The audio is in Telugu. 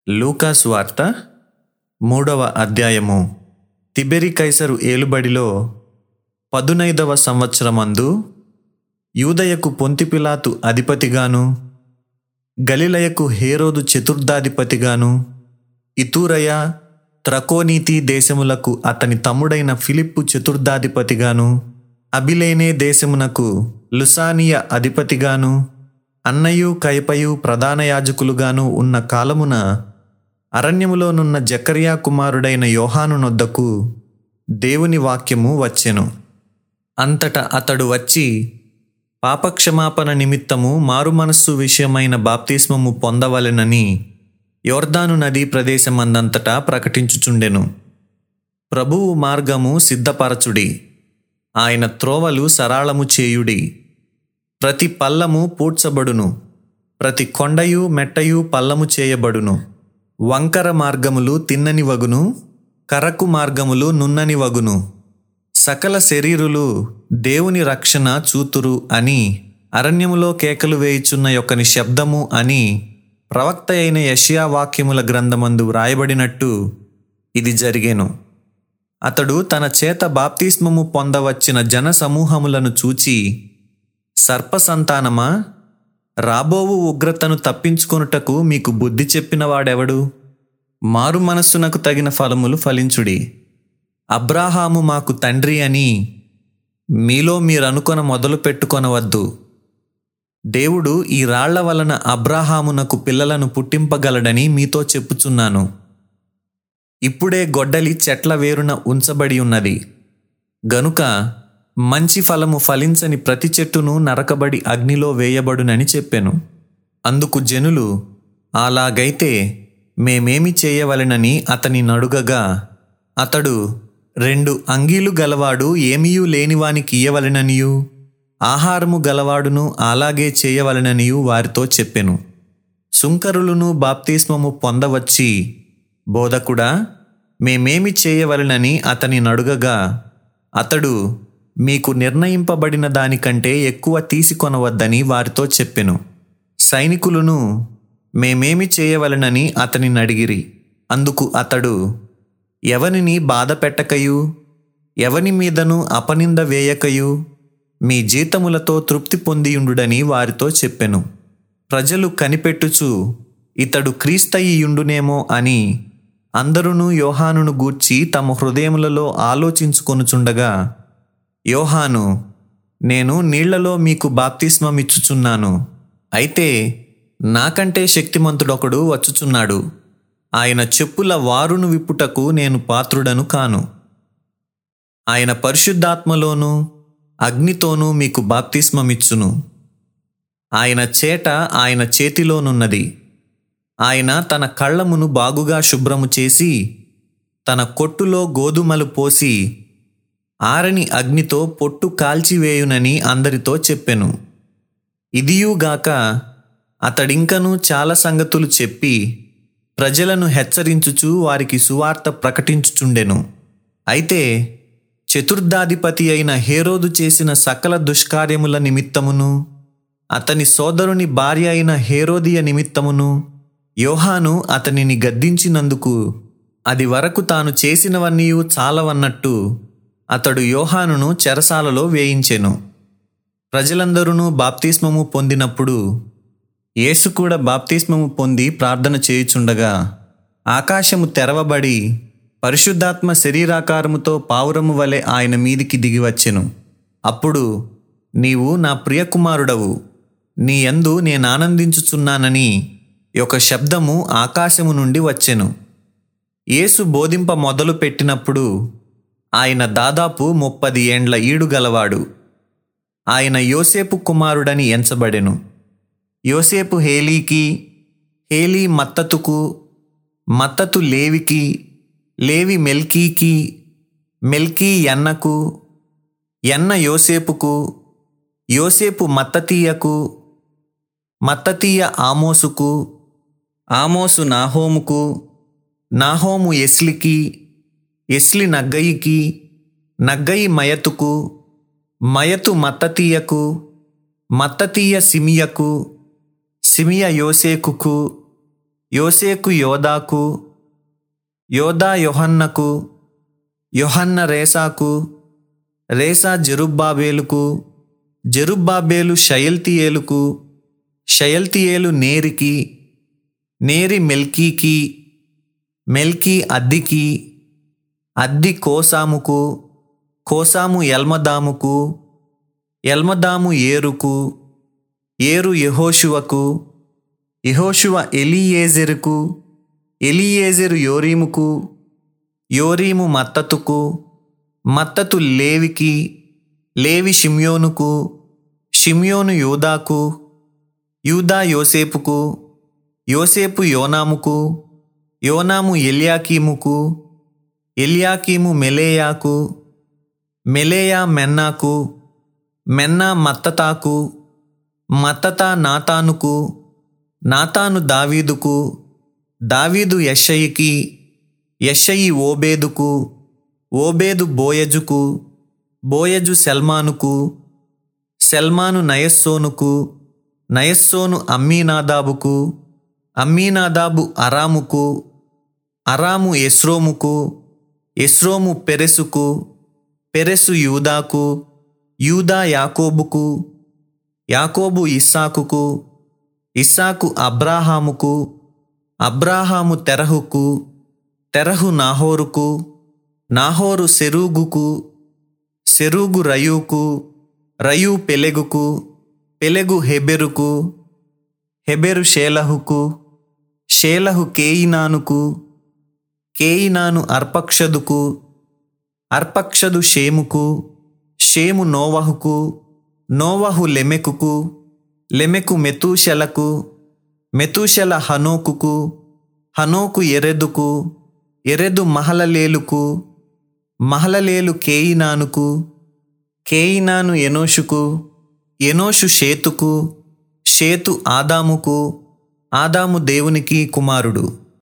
లూకాసు వార్త మూడవ అధ్యాయము తిబెరి కైసరు ఏలుబడిలో పదునైదవ సంవత్సరమందు యూదయకు పొంతిపిలాతు అధిపతిగాను గలిలయకు హేరోదు చతుర్థాధిపతిగాను ఇతూరయ త్రకోనీతి దేశములకు అతని తమ్ముడైన ఫిలిప్పు చతుర్థాధిపతిగాను అబిలేనే దేశమునకు లుసానియ అధిపతిగాను అన్నయు కైపయు ప్రధాన యాజకులుగాను ఉన్న కాలమున అరణ్యములోనున్న జకర్యా కుమారుడైన యోహాను నొద్దకు దేవుని వాక్యము వచ్చెను అంతట అతడు వచ్చి పాపక్షమాపణ నిమిత్తము మారుమనస్సు విషయమైన బాప్తిస్మము పొందవలెనని యోర్దాను నదీ ప్రదేశమందంతటా ప్రకటించుచుండెను ప్రభువు మార్గము సిద్ధపరచుడి ఆయన త్రోవలు సరాళము చేయుడి ప్రతి పల్లము పూడ్చబడును ప్రతి కొండయు మెట్టయు పల్లము చేయబడును వంకర మార్గములు తిన్నని వగును కరకు మార్గములు నున్నని వగును సకల శరీరులు దేవుని రక్షణ చూతురు అని అరణ్యములో కేకలు వేయుచున్న యొక్కని శబ్దము అని ప్రవక్త అయిన యషియా వాక్యముల గ్రంథమందు వ్రాయబడినట్టు ఇది జరిగేను అతడు తన చేత బాప్తిస్మము పొందవచ్చిన జన సమూహములను చూచి సర్పసంతానమా రాబోవు ఉగ్రతను తప్పించుకొనుటకు మీకు బుద్ధి చెప్పిన వాడెవడు మారు మనస్సునకు తగిన ఫలములు ఫలించుడి అబ్రాహాము మాకు తండ్రి అని మీలో మీరనుకొన మొదలు పెట్టుకొనవద్దు దేవుడు ఈ రాళ్ల వలన అబ్రాహామునకు పిల్లలను పుట్టింపగలడని మీతో చెప్పుచున్నాను ఇప్పుడే గొడ్డలి చెట్ల వేరున ఉంచబడి ఉన్నది గనుక మంచి ఫలము ఫలించని ప్రతి చెట్టును నరకబడి అగ్నిలో వేయబడునని చెప్పెను అందుకు జనులు అలాగైతే మేమేమి చేయవలెనని అతని నడుగగా అతడు రెండు అంగీలు గలవాడు ఏమీయూ లేనివానికి ఇయ్యవలెననియు ఆహారము గలవాడును అలాగే చేయవలెననియు వారితో చెప్పెను సుంకరులను బాప్తిస్మము పొందవచ్చి బోధకుడా మేమేమి చేయవలెనని అతని నడుగగా అతడు మీకు నిర్ణయింపబడిన దానికంటే ఎక్కువ తీసుకొనవద్దని వారితో చెప్పెను సైనికులను మేమేమి చేయవలెనని అతని నడిగిరి అందుకు అతడు ఎవనిని బాధ పెట్టకయు ఎవని మీదను అపనింద వేయకయు మీ జీతములతో తృప్తి పొందియుండుడని వారితో చెప్పెను ప్రజలు కనిపెట్టుచు ఇతడు క్రీస్తయియుండునేమో అని అందరును యోహానును గూర్చి తమ హృదయములలో ఆలోచించుకొనుచుండగా యోహాను నేను నీళ్లలో మీకు బాప్తిస్మమిచ్చుచున్నాను అయితే నాకంటే శక్తిమంతుడొకడు వచ్చుచున్నాడు ఆయన చెప్పుల వారును విప్పుటకు నేను పాత్రుడను కాను ఆయన పరిశుద్ధాత్మలోనూ అగ్నితోనూ మీకు బాప్తిస్మమిచ్చును ఆయన చేట ఆయన చేతిలోనున్నది ఆయన తన కళ్ళమును బాగుగా శుభ్రము చేసి తన కొట్టులో గోధుమలు పోసి ఆరని అగ్నితో పొట్టు కాల్చివేయునని అందరితో చెప్పెను ఇదియుగాక అతడింకను చాలా సంగతులు చెప్పి ప్రజలను హెచ్చరించుచు వారికి సువార్త ప్రకటించుచుండెను అయితే చతుర్థాధిపతి అయిన హేరోదు చేసిన సకల దుష్కార్యముల నిమిత్తమును అతని సోదరుని భార్య అయిన హేరోదియ నిమిత్తమును యోహాను అతనిని గద్దించినందుకు అది వరకు తాను చేసినవన్నీ చాలవన్నట్టు అతడు యోహానును చెరసాలలో వేయించెను ప్రజలందరూ బాప్తిస్మము పొందినప్పుడు యేసు కూడా బాప్తిస్మము పొంది ప్రార్థన చేయుచుండగా ఆకాశము తెరవబడి పరిశుద్ధాత్మ శరీరాకారముతో పావురము వలె ఆయన మీదికి దిగివచ్చెను అప్పుడు నీవు నా ప్రియకుమారుడవు నీ యందు నేను ఆనందించుచున్నానని ఒక శబ్దము ఆకాశము నుండి వచ్చెను యేసు బోధింప మొదలు పెట్టినప్పుడు ఆయన దాదాపు ముప్పది ఏండ్ల ఈడు గలవాడు ఆయన యోసేపు కుమారుడని ఎంచబడెను యోసేపు హేలీకి హేలీ మత్తతుకు మత్తతు లేవికి లేవి మెల్కీకి మెల్కీ ఎన్నకు ఎన్న యోసేపుకు యోసేపు మత్తతీయకు మత్తతీయ ఆమోసుకు ఆమోసు నాహోముకు నాహోము ఎస్లికి ఎస్లి నగ్గయికి నగ్గయి మయతుకు మయతు మత్తతీయకు మత్తతీయ సిమియకు సిమియ యోసేకుకు యోసేకు యోదాకు యోదా యోహన్నకు యోహన్న రేసాకు రేసా జెరుబ్బాబేలుకు జెరుబ్బాబేలు షయల్తియేలుకు షయల్తియేలు నేరికి నేరి మెల్కీకి మెల్కీ అద్దికి అద్ది కోసాముకు కోసాము ఎల్మదాముకు ఎల్మదాము ఏరుకు ఏరు యెహోషువకు యెహోషువ ఎలియేజెరుకు ఎలియేజెరు యోరీముకు యోరీము మత్తతుకు మత్తతు లేవికి లేవి షిమ్యోనుకు షిమ్యోను యూదాకు యూదా యోసేపుకు యోసేపు యోనాముకు యోనాము ఎల్యాకీముకు ఎల్యాకీము మెలేయాకు మెలేయా మెన్నాకు మెన్నా మత్తతాకు మత్తత నాతానుకు నాతాను దావీదుకు దావీదు యెషయికి యెషయి ఓబేదుకు ఓబేదు బోయజుకు బోయజు సెల్మానుకు సెల్మాను నయస్సోనుకు నయస్సోను అమ్మీనాదాబుకు అమ్మీనాదాబు అరాముకు అరాము ఎస్రోముకు ఎస్రోము పెరెసుకు పెరెసు యూదాకు యూదా యాకోబుకు యాకోబు ఇస్సాకుకు ఇస్సాకు అబ్రాహాముకు అబ్రాహాము తెరహుకు తెరహు నాహోరుకు నాహోరు సెరూగుకు సెరూగు రయూకు రయూ పెలెగుకు పెలెగు హెబెరుకు హెబెరు షేలహుకు షేలహు కేయినానుకు కేయినాను అర్పక్షదుకు అర్పక్షదు షేముకు షేము నోవహుకు నోవహు లెమెకుకు లెమెకు మెతూషెలకు మెతూషెల హనోకుకు హనోకు ఎరెదుకు ఎరెదు మహలలేలుకు మహలలేలు కేయినానుకు కేయినాను ఎనోషుకు ఎనోషు షేతుకు షేతు ఆదాముకు ఆదాము దేవునికి కుమారుడు